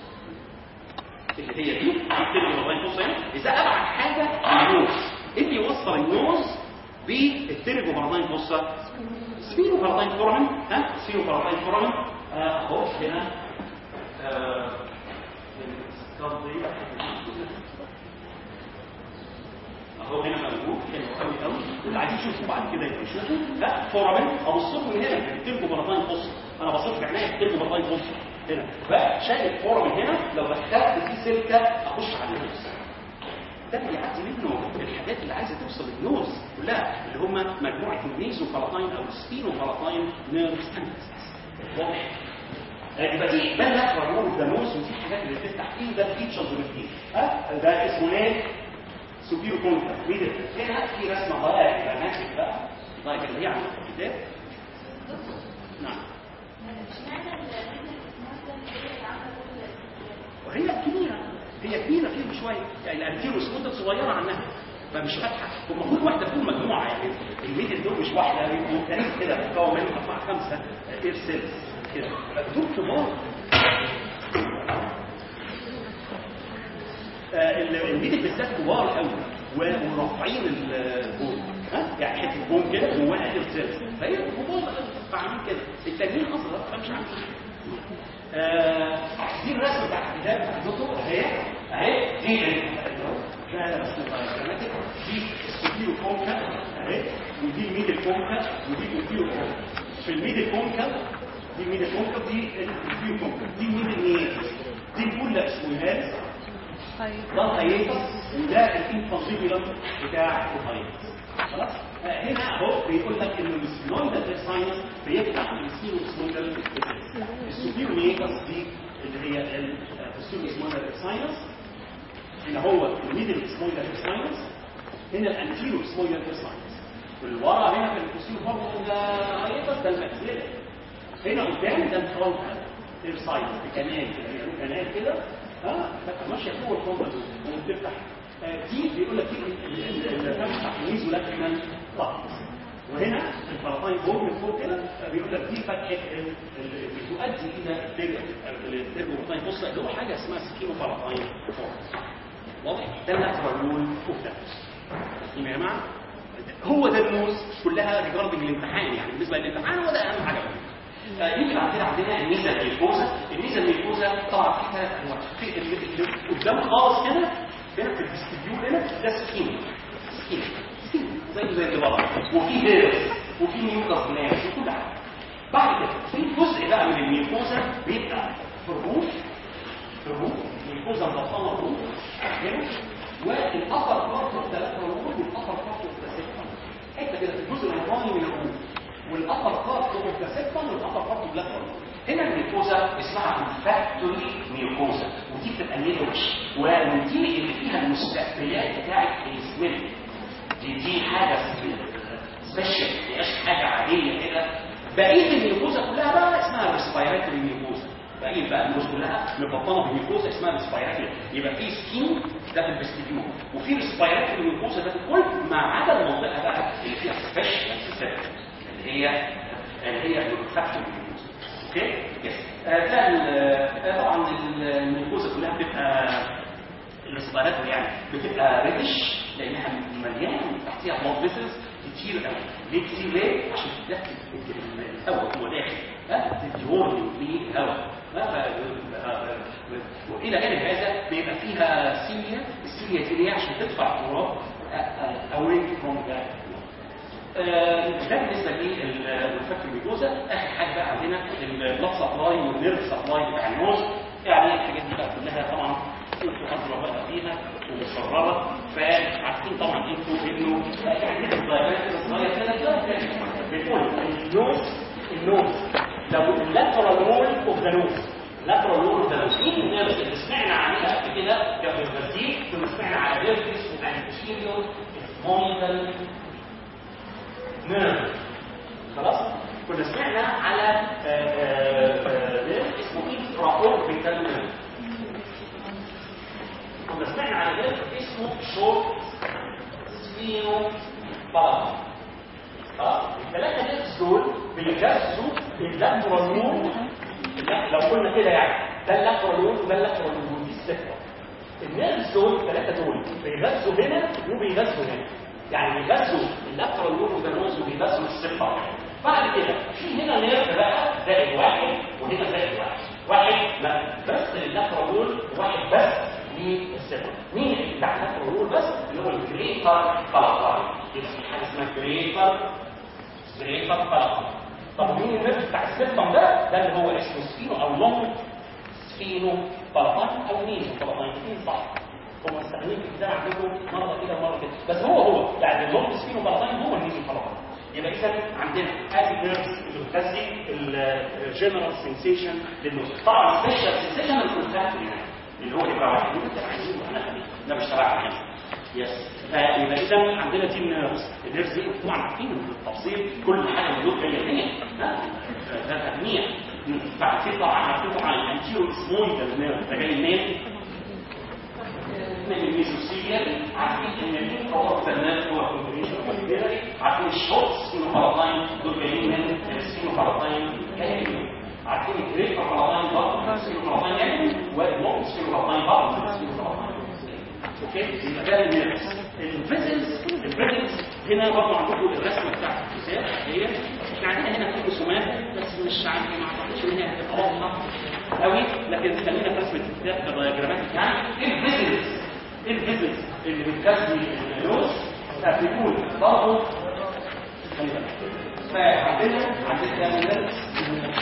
اللي هي دي التريكو باراتاين فورم هنا ازاي ابعت حاجه للنوز اللي يوصل النوز بالتريكو باراتاين فورم سبينو باراتاين فورم ها سبينو باراتاين فورم اهو هنا آه اهو هنا موجود حلو قوي قوي اللي عايزين يشوفوا بعد كده يبقى يشوفوا لا فورامين ابص لكم من هنا التربو برطان قص انا بصيت بعينيا التربو برطان قص هنا بقى شايف فورامين هنا لو دخلت فيه سلكه اخش على النوز ده بيعدي منه الحاجات اللي عايزه توصل للنوز كلها اللي هم مجموعه النيزو فلاتاين او السبينو فلاتاين نيرفز واضح يبقى دي ده الاكبر نور ده نوز ودي الحاجات اللي بتفتح فيه ده فيتشرز ودي ها ده اسمه ايه سوبيرو كونتا مين هنا في رسمه ضايع جراماتيك بقى ضايع اللي هي عند الكتاب نعم وهي كبيره هي كبيره فيه بشويه يعني الانتيروس مده صغيره عنها فمش فاتحه هم كل واحده فيهم مجموعه يعني الميدل دول مش واحده بيبقوا ثلاث كده بتكون منهم اربعه خمسه اير سيلز كده دول كبار الميدل بالذات كبار قوي ورافعين البوم ها يعني حته بوم كده جواها اير سيلز فهي كبار فعاملين كده التانيين اصلا فمش عارفين آه دي الرسمه بتاعت الكتاب بتاع الدكتور اهي اهي دي لا رسمه جراماتيك دي السوبيرو كونكا اهي ودي الميدل كونكا ودي الانفيرو كونكا في الميدل كونكا دي الميدل كونكا دي الانفيرو كونكا دي الميدل نيت دي البوله اسمه هاز ده الهيئتس وده الانفانزيبيلم بتاع الهيئتس خلاص هنا اهو بيقول لك ان السبينويدال ساينس بيفتح السبينو سمودال السوبيرو ميكس دي اللي هي السوبيرو سمودال ساينس هنا هو الميدل سمودال ساينس هنا الانتيرو سمودال ساينس والورا هنا في الفوسيل برضه ده هيئتس ده المكسيلة هنا قدام ده الفرونتال اير ساينس بكنال كده كنال كده ها ماشيه فوق الكومبا وبتفتح دي بيقول لك دي اللي بتفتح ميزو لاكريمال ضغط وهنا الفرطاين فوق من فوق كده بيقول لك دي فتحه اللي بتؤدي الى التربوفرطاين بص اللي هو حاجه اسمها سكينو فرطاين فوق واضح ده الاكبر رول فوق ده يا جماعه هو ده النوز كلها ريجاردنج الامتحان يعني بالنسبه للامتحان هو ده اهم حاجه يجي بعد كده عندنا الميزه الميكوزا الميزه الميكوزا طبعا في ثلاث انواع في اللي قدام خالص هنا هنا في الديستريبيوت هنا ده سكين سكين سكين زي زي اللي بره وفي هيرس وفي ميوكاس ناس وكل حاجه بعد كده في جزء بقى من الميكوزا بيبقى في الروف في الروف ميكوزا مضخمه الروف هنا والابر بارت الثلاثه روف والابر بارت الثلاثه حته كده في الجزء الوسطاني من الروف والابر بارت اوف ذا سيبتم والابر بارت اوف لاترال هنا الميكوزا اسمها فاكتوري ميكوزا ودي بتبقى نيروش ودي اللي فيها المستقبلات بتاعت السميل دي دي حاجه سبيشال مش حاجه عاديه كده بقيه الميكوزا كلها بقى اسمها ريسبيراتوري ميكوزا بقيه بقى الناس كلها مبطنه بميكوزا اسمها ريسبيراتوري يبقى في سكين ده في الفستيبيول وفي ريسبيراتوري ميكوزا ده في الكل ما عدا المنطقه بقى اللي فيها سبيشال اللي هي اللي هي الفاكتوري ميكوزا اوكي يس ده طبعا الميكوزا كلها بتبقى الريسبيراتوري يعني بتبقى ريدش لانها مليانه تحتيها بلاد فيسلز كتير قوي ليه كتير ليه عشان تدخل الهواء هو داخل ها تديور للهواء والى غير هذا بيبقى فيها سيليا السيليا دي ليه عشان تدفع التراب away from the ده بالنسبه للفاكتور ميكوزا اخر حاجه بقى عندنا البلاد سبلاي والنيرف سبلاي بتاع النوز يعني الحاجات دي بقى كلها طبعا انتوا ادرى بقى فيها ومصرره فعارفين طبعا انتوا انه يعني الدايبيتس الصغير كده بتقول النوز النوز لو اللاترال وول اوف ذا نوز لاترال وول اوف ذا نوز مين النيرف اللي سمعنا عنها قبل كده كان في التسجيل كنا سمعنا على نيرف اسمه انتيريور مونيتال نيرف خلاص كنا سمعنا على نيرف اسمه انفرا اوربيتال نيرف كنا سمعنا على نيرف اسمه شورت سفينو بارا خلاص الثلاثه نيرفز دول بيغذوا اللاترال نور لو قلنا كده يعني ده اللاترال نور وده اللاترال نور دي السته النيرفز دول الثلاثه دول بيغذوا هنا وبيغذوا هنا يعني بيغذوا اللاترال نور وده وبيغذوا السته بعد كده في هنا نيرف بقى زائد واحد وهنا زائد واحد واحد لا بس للاترال نور وواحد بس للسته مين اللي بتاع اللاترال نور بس اللي هو الجريتر بلاتاي يبقى في حاجه اسمها جريتر جريتر بلاتاي طب مين النيرف بتاع السيستم ده ده اللي هو اسمه سفينو او لونج سفينو بلاتاي او مين بلاتاي الاثنين صح هم مستخدمين في الكتاب عندكم مره كده ومره كده بس هو هو يعني اللونج سفينو بلاتاي هو الميزو بلاتاي يبقى اذا عندنا ادي نيرفز بتغذي الجنرال سنسيشن للنوز طبعا سبيشال سنسيشن الكونتاكت اللي هو يبقى واحد اللي انت عايزينه انا ده مش تبعنا هنا يس يبقى اذا عندنا دي النيرفز النيرفز دي طبعا عارفين بالتفصيل كل حاجه من دول جايه منين ده تجميع بعد كده طبعا عارفين طبعا الانتيرو اسمويدال نيرف ده جاي منين من الميزوسيليا عارفين ان الفقر فنان هو كونتريشن عارفين الشورت سكينو باراتاين دول جايين من السكينو باراتاين جايين عارفين الجريت باراتاين برضه السكينو باراتاين جايين والموت سكينو باراتاين برضه السكينو باراتاين اوكي يبقى ده النيرفز الفيزلز الفيزلز هنا برضه عندكم الرسمه بتاعت الكتاب هي احنا عندنا هنا في رسومات بس مش عارف ما اعتقدش ان هي هتبقى واضحه قوي لكن خلينا في رسمه الكتاب كدياجرامات يعني الفيزلز الفيزلز اللي بتغذي النوز بتكون برضه فعندنا عندنا نيرفز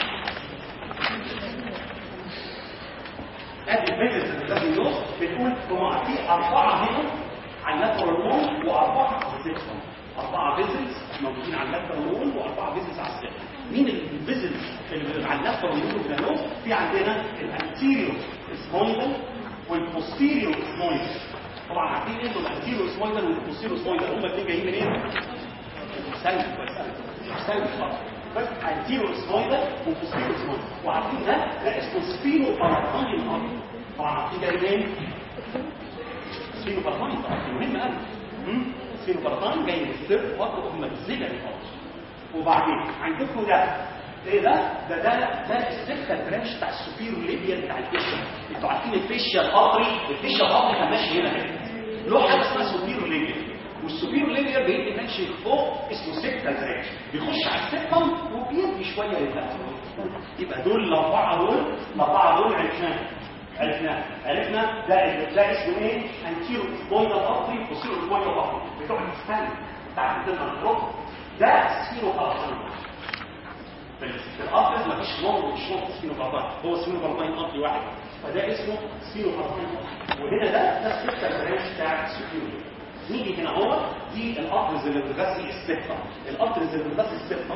ادي الفيزلز اللي بتغذي النوز بتقول هم في اربعه هنا على اللاترال وول واربعه على السيكشن اربعه فيزلز موجودين على اللاترال وول واربعه فيزلز على السيكشن مين الفيزلز اللي على اللاترال وول والنوز في عندنا الانتيريور سبويدل والبوستيريور سبويدل طبعا عارفين انتوا الانتيريور سبويدل والبوستيريور سبويدل هم الاثنين جايين منين؟ سلبي سلبي خالص بس انتيريور سبويدل وبوستيريور سبويدل وعارفين ده ده اسمه سبينو باراتاين ارض طبعا عارفين جاي منين؟ سبينو باراتاين طبعا مهم قوي سبينو باراتاين جاي من السيرف برضه هم الزبل خالص وبعدين عندكم ده ايه ده؟ ده ده ده السكه برانش بتاع السوبيرو ليبيا بتاع الفيشيا انتوا عارفين الفيشيا القطري الفيشيا القطري كان ماشي هنا كده له حاجه اسمها سوبيرو ليبيا والسوبيرو ليبيا بيدي ماشي فوق اسمه سكه برانش بيخش على السكم وبيدي شويه لتحت يبقى دول الاربعه دول الاربعه دول عرفناهم عرفنا عرفنا ده ده اسمه ايه؟ انتيرو سبويدر ارتري وسيرو سبويدر ارتري بتوع الاسبان بتاع الدم ده سيرو ارتري في الارض ما فيش نور مش نور سينو بارتاين هو سينو بارتاين ارضي واحد فده اسمه سينو بارتاين وهنا ده ده السته برانش بتاع السكيورتي نيجي هنا هو دي الارترز اللي بتغذي السبتم الارترز اللي بتغذي السبتم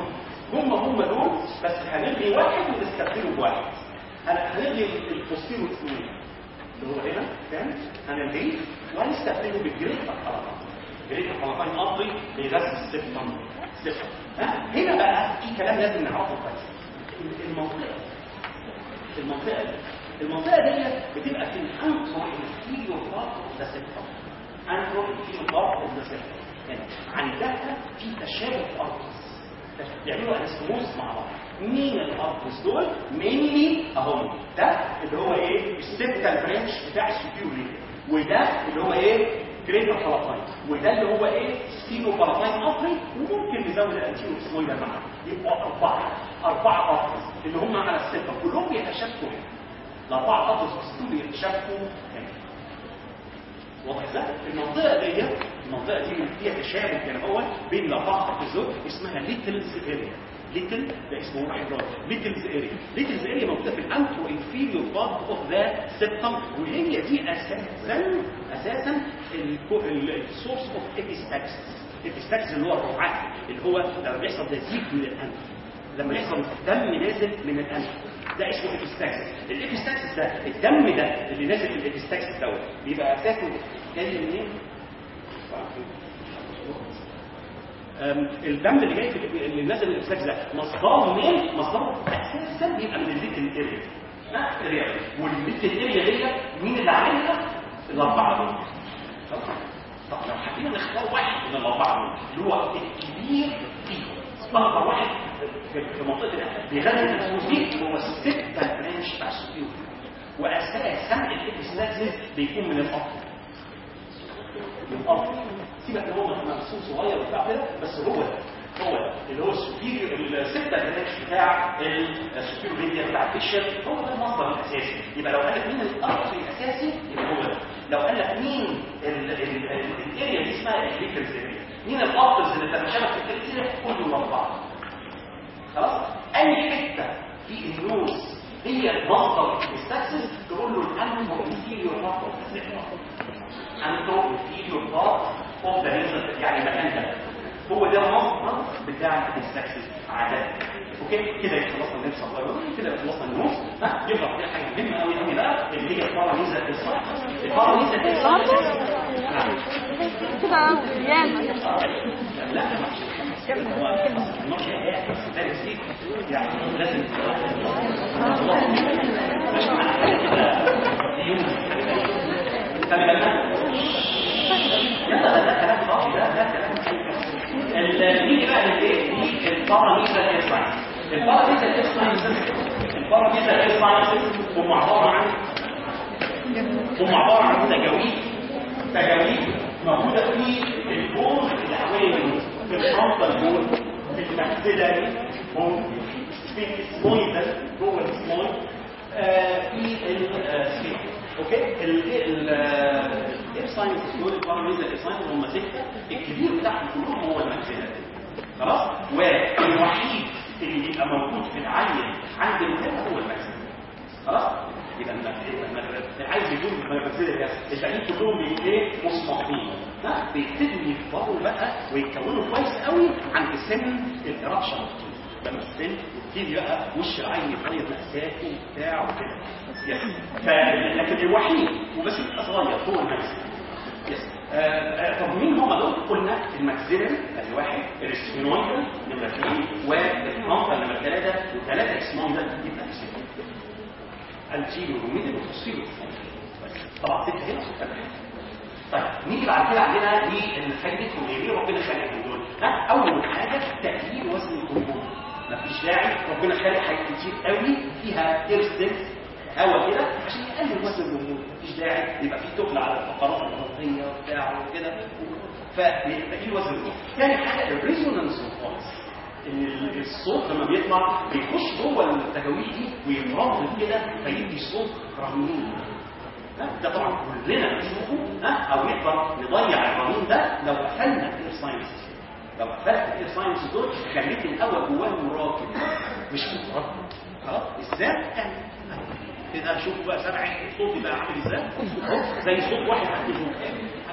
هم هم دول بس هنلغي واحد ونستبدله بواحد هنلغي البوستيرو اثنين اللي هو هنا كان هنلغيه وهنستبدله بالجريتر خلاص جريتر خلاص قصدي بيغذي السيستم سيستم هنا بقى في كلام لازم نعرفه كويس المنطقه المنطقه دي المنطقه دي بتبقى في الانترو انفيريور بارت اوف ذا سيستم انترو انفيريور بارت اوف ذا سيستم يعني عندها في تشابه ارض يعملوا انستموز مع بعض مين الارض دول مينلي اهم ده اللي هو ايه السبتال برانش بتاع السوبيور وده اللي هو ايه جريتر خلاطين وده اللي هو ايه سكينو باراتاين افري وممكن نزود الانتيرو سمويلر معاه يبقوا اربعه اربعه افرز اللي هم على السبتة كلهم بيتشابكوا هنا الاربعه افرز بس بيتشابكوا هنا واضح ازاي المنطقه دي المنطقه دي فيها تشابه كان هو بين الاربعه افرز اسمها ليتلز اريا ليتل ده اسمه واحد رابع ليتلز اريا ليتلز اريا موجوده في الانترو انفيريور بارت اوف ذا سيبتم وهي دي اساسا اساسا السورس اوف ابيستاكسس ابيستاكسس اللي هو الرعاع اللي هو لما بيحصل نزيف من الانف لما يحصل دم نازل من الانف ده اسمه ابيستاكسس الابيستاكسس ده الدم ده اللي نازل في الابيستاكسس دوت بيبقى اساسا جاي منين الدم اللي جاي في اللي نازل من الابيستاكسس ده مصدره منين مصدره اساسا بيبقى من الليتل اريا اريا والليتل اريا دي مين اللي عاملها الاربعه دول طب لو حبينا نختار واحد من الاربعه دول اللي هو الكبير فيهم اكبر واحد في منطقه بيغذي النفوس دي هو السته برانش بتاع السوبيو واساسا الابيستاكسس بيكون من الارض من الارض سيبك هو مرسوم صغير وبتاع كده بس هو هو اللي هو السوبيريور السته برانش بتاع السوبيريور ميديا بتاع الفيشر هو ده المصدر الاساسي يبقى لو قال لك مين الارض الاساسي يبقى هو ده لو قال لك مين الاريا دي اسمها الفيكرز اريا مين الارضز اللي تتشابه في الفيكرز اريا كله ورا بعض خلاص اي حته في النوز هي مصدر الاستاكسس تقول له الانتو انفيريور بارت اوف ذا انتو انفيريور بارت اوف ذا يعني المكان ده هو ده المصدر بتاع الاستاكسس عادة اوكي كده خلصنا نفس الله كده خلصنا النص ها يبقى في حاجه مهمه قوي قوي بقى اللي هي الباراميزا الصح الباراميزا نعم كده ياما لا المرجع ده نسيت يعني لازم مش معنى حاجه كده يوم خلي بالك يلا ده كلام فاضي ده ده كلام نيجي بقى للايه دي الباراميزا الايرساينس الباراميزا الايرساينس الباراميزا الايرساينس هم عباره عن هم عباره عن تجاويد تجاويد موجوده في البون اللي حوالين في الفرونتال بون في الماكسيلاري بون في السمويدل جوه السمويد في السفير اوكي الايرساينس دول الباراميزا الايرساينس هم سته الكبير بتاعهم كلهم هو الماكسيلاري خلاص والوحيد اللي يبقى موجود في العين عند الولاد هو الماكسيلاري خلاص يبقى عايز يكون الماكسيلاري الباقيين كلهم بيبقوا ايه مصمتين ها بيبتدوا يكبروا بقى ويتكونوا كويس قوي عند سن الارابشن لما السن يبتدي بقى وش العين يتغير مأساته وبتاع وكده يس لكن الوحيد وبس يبقى صغير هو الماكسيلاري يس طب مين هم دول؟ قلنا الماكسيلاري ادي واحد الاسفينويدال نمره اثنين والفرونتال نمره ثلاثه وثلاثه اسمويدال يبقى في سته الجيلو والميدل والفوسفيلو طبعا سته هنا وسته هنا طيب نيجي بعد كده عندنا لفايدتهم ايه؟ ليه ربنا خلقهم دول؟ ها اول حاجه تقليل وزن الهرمون مفيش داعي ربنا خلق حاجات كتير قوي فيها ايرستنس هوا كده عشان يقلل وزن الهرمون مفيش داعي يبقى في تقل على الفقرات العضليه وبتاع وكده فتقليل وزن الهرمون ثاني حاجه الريزونانس فويس ان الصوت لما بيطلع بيخش جوه التجاويد دي ويتردد كده فيدي صوت رنين ده طبعا كلنا بنشوفه ها او نقدر نضيع الرنين ده لو قفلنا الاير ساينس لو قفلت الاير ساينس دول خليت الاول جواه مراقب مش متردد خلاص ازاي كده شوفوا بقى سمع الصوت يبقى عامل ازاي زي صوت واحد عنده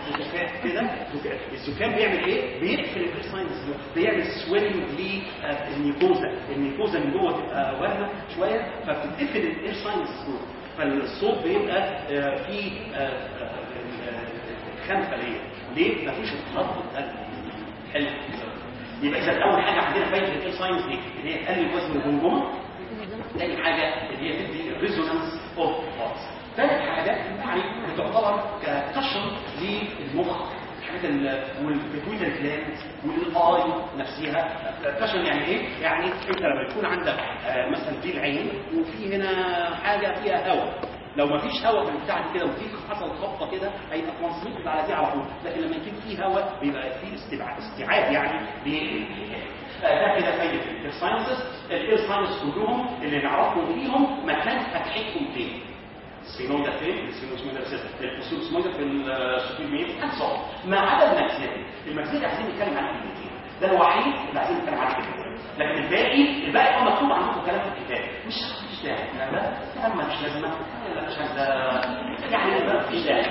زكام كده زكام. الزكام بيعمل ايه بيقفل الساينس بيعمل سويلنج للنيكوزا النيكوزا من جوه تبقى وهمه شويه فبتتقفل الاير ساينس دول فالصوت بيبقى آه، فيه آه، آه، خنفه ليه ليه مفيش تخبط قلب حلو يبقى اذا اول حاجه عندنا فايده الاير ساينس دي اللي هي تقلل وزن الجمجمه تاني حاجة اللي هي تدي ريزونانس اوف ثوتس تالت حاجة يعني بتعتبر ككشن للمخ الحاجات ال- والبيتويتري جلاند والاي نفسها كشن يعني ايه؟ يعني انت لما يكون عندك آه، مثلا دي العين وفي هنا حاجة فيها هواء لو ما فيش هواء في البتاع دي كده وفي حصل خبطه كده هيبقى ترانسميت على دي على طول لكن لما يكون في هواء بيبقى في استبعاد استيعاب يعني ل- ده كده فايده الساينسز الاير ساينس كلهم اللي نعرفهم فيهم مكان فتحتهم فين السينويدا فين السينوسمويدا السينوسمويدا في السوبيميت انصار ما عدا الماكسيلاري الماكسيلاري عايزين نتكلم عن الكلمتين ده الوحيد اللي عايزين نتكلم عنه كده لكن الباقي الباقي هو مكتوب عندكم كلام في الكتاب مش مش داعي لا لا كلام مش لازمه لا مش عايز يعني ما فيش داعي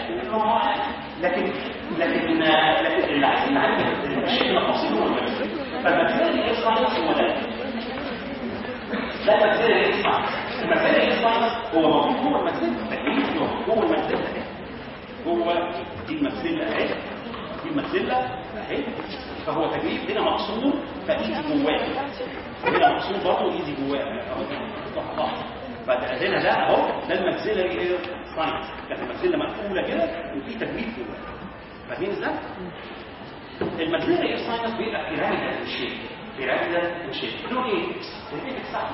لكن لكن لكن اللي عايزين نعرف الشيء التفاصيل هو الماكسيلاري فالماكسيلاري ايه ساينس هو ده لا الماكسيلاري ايه ساينس الماكسيلاري ايه ساينس هو موجود جوه الماكسيلاري تكليف جوه الماكسيلاري هو دي الماكسيلا اهي دي الماكسيلا اهي فهو تجريب هنا مقصور فايدي جواه هنا مقصور برضه ايدي جواه اهو صح صح فده هنا ده اهو ده الماكسيلا ايه ساينس كانت الماكسيلا مقفوله كده وفي تجريب جواه فاهمين ازاي؟ الماكسيلا ايه ساينس بيبقى بيراميدال شيب بيراميدال شيب له ايه؟ الايه بتساعده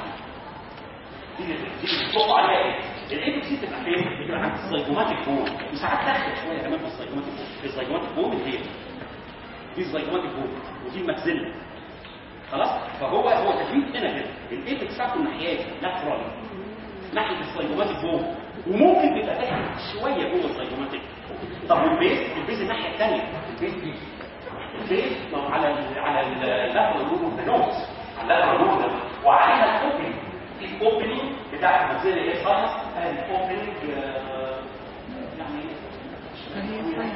دي اللي دي بتطلع عليها ايه؟ الايبكس دي بتبقى فين؟ بتبقى عند السايكوماتيك بون وساعات تاخد شويه كمان في السايكوماتيك بون السايكوماتيك بون اللي هي دي السايكوماتيك بون ودي الماكسيلا خلاص فهو هو تكليف هنا كده الايبكس بتاعته الناحيه دي لاترال ناحيه السايكوماتيك بون وممكن بيبقى تاخد شويه جوه السايكوماتيك طب والبيز البيز الناحيه الثانيه البيز دي البيز لو على ال على اللاترال روم اوف ذا نوز على اللاترال روم وعليها الاوبننج في الاوبننج بتاع المنزل ايه خالص الاوبننج يعني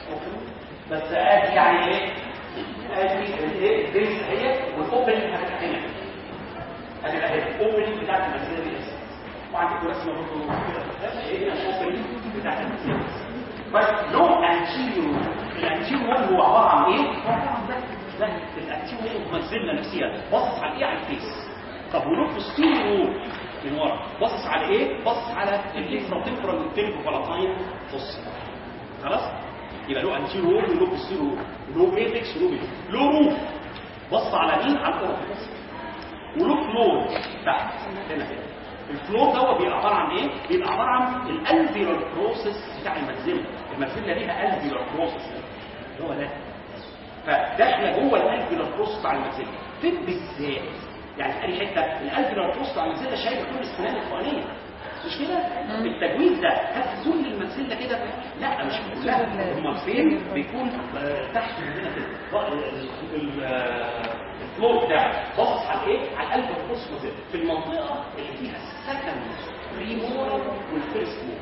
بس ادي يعني ايه ادي الايه البيز اهي والاوبننج هتبقى هنا ادي اهي الاوبننج بتاعت المنزل ايه وعندكم رسمه برضه كده ايه هنا الاوبننج بتاعت المنزل بس له انتيريور الانتيريور هو عباره عن ايه؟ هو عباره عن ده ده الانتيريور ممثلنا نفسها باصص على ايه على الفيس طب ولو بوستيريور من ورا باصص على ايه؟ باصص على الانفرا تمبرال والتيمبو فالاتاين بص خلاص؟ يبقى له انتيريور وله بوستيريور وله ايبكس وله بيت له روف بص على مين؟ على الاوربكس وله فلور تحت هنا كده الفلور ده بيبقى عباره عن ايه؟ بيبقى عباره عن الالفيولار بروسيس بتاع الماكسيلا الماكسيلا ليها الفيولار بروسيس هو ده فداخله جوه الالفيولار بروسيس بتاع الماكسيلا فين بالذات؟ يعني في اي حته الالفيولار بروسيس بتاع الماكسيلا شايل كل السنان الفوقانيه مش كده؟ التجويد ده هل كل الماكسيلا كده؟ لا مش كلها امال فين؟ بيكون آه، تحت هنا كده ال- ال- الفلور بتاعه باصص على ايه؟ على القلب والقص في المنطقه اللي فيها السكند بريمورال والفيرست مور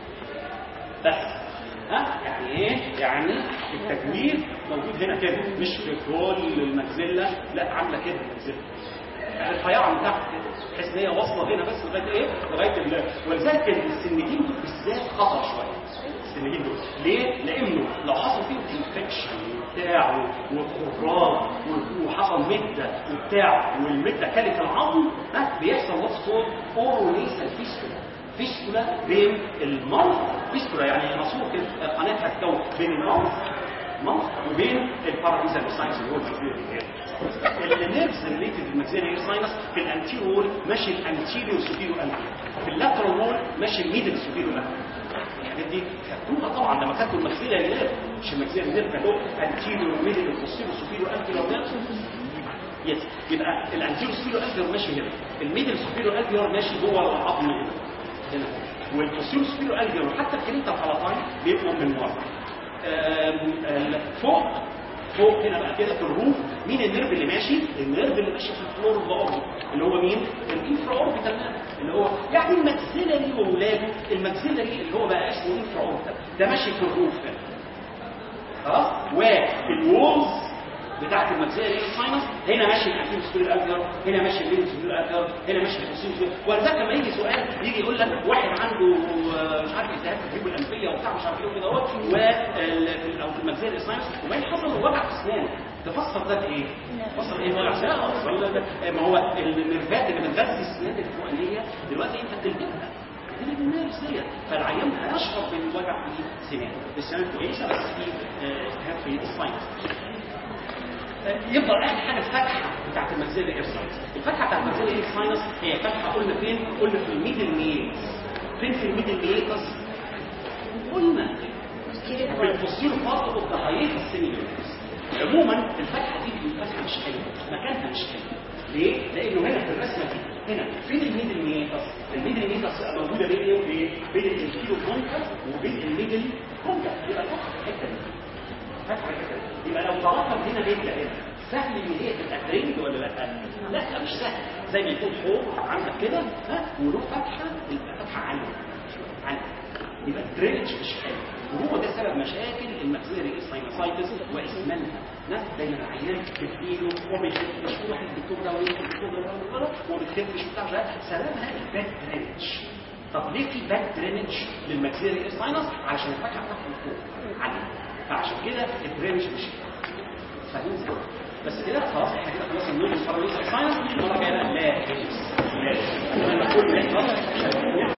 بس ها يعني ايه؟ يعني التجويد موجود هنا كده مش في كل المجزله لا عامله كده المجزله يعني الحياه من تحت كده بحيث ان هي واصله هنا بس لغايه ايه؟ لغايه ال- ولذلك السنتين دول بالذات خطر شويه السنتين دول ليه؟ لانه لو حصل فيهم انفكشن وبتاع وخراج وحصل مده وبتاع والمده كانت العظم ها بيحصل واتس كولد اورونيسال فيستولا فيستولا بين الموت فيستولا يعني مصروف كده قناه هتكون بين الموت موت وبين الباراديزال ساينس اللي هو الماكسيلاري النيرفز ريليتد للماكسيلاري ساينس في الانتيريور ماشي الانتيريور سوبيريور انتيريور في اللاترال وول ماشي الميدل سوبيريور انتيريور الحاجات دي خدوها طبعا لما خدتوا الماكسيلاري نيرف مش الماكسيلاري نيرف كانوا انتيريور ميدل وبوستيريور سوبيريور انتيريور نيرف يس يبقى الانتيريور سوبيريور انتيريور ماشي هنا الميدل سوبيريور انتيريور ماشي جوه العظم هنا هنا والبوستيريور سوبيريور انتيريور حتى الكليتا الفلاتاين بيبقوا من ورا آم، ال- فوق فوق هنا بقى كده في الروف مين النيرف اللي ماشي النيرف اللي ماشي في الفلور الاوربي اللي هو مين الانفرا اوربيتال نيرف اللي هو يعني الماكسيلاري واولاده الماكسيلاري اللي هو بقى اسمه انفرا اوربيتال ده ماشي في الروف هنا خلاص والوولز بتاعت الماكسيلاري ساينس هنا ماشي الانتيم سبير الالفير هنا ماشي الميدل سبير الالفير هنا ماشي الانتيم سبير ولذلك لما يجي سؤال يجي يقول لك واحد عنده آه، مش عارف التهاب في الجيوب الانفيه وبتاع مش عارف ايه وكده اهوت وال- او في الماكسيلاري ساينس وبعدين حصل له وجع في اسنانه تفسر ده بايه؟ تفسر ايه وجع سنان ولا ده- ما هو النرفات اللي بتغذي الاسنان الفوقانيه دلوقتي انت بتلجأها دي النيرفز ديت فالعيان هيشعر بالوجع في سنانه السنان كويسه بس في آه، التهاب في الساينس يفضل اخر حاجه الفتحه بتاعت الماكسيلاري اير ساينس الفتحه بتاعت الماكسيلاري اير ساينس هي فتحه قلنا فين قلنا في الميدل ميلز فين في الميدل ميلز قلنا في الفصيل فاضل اوف ذا هايت السيميليونز عموما الفتحه دي الفتحه مش حلوه مكانها مش حلو ليه؟ لانه هنا في الرسمه دي هنا فين الميدل ميتاس؟ الميدل ميتاس موجوده بين ايه وايه؟ بين الانفيرو كونكا وبين الميدل كونكا يبقى الفتحه في الحته دي فتحه كده يبقى لو ضغطنا هنا بيبدا هنا سهل ان هي تبقى ترند ولا لا؟ لا مش سهل زي ما يكون حوض عندك كده ها وله فتحه يبقى فتحه عاليه عاليه يبقى الدرينج مش حلو وهو ده سبب مشاكل الماكسيلري ساينوسايتس واسمنها ناس دايما العيان بتجيله وما بيخفش يروح للدكتور ده ويروح للدكتور ده وما بتخفش وبتاع ده سببها الباد درينج طب ليه في باد درينج للماكسيلري ساينس علشان الفتحه بتاعته فوق عاليه فعشان كده الدرينج مش فاهمين ازاي؟ بس كده خلاص احنا كده خلاص النور الفرنسي ساينس المره الجايه لا لا لا كل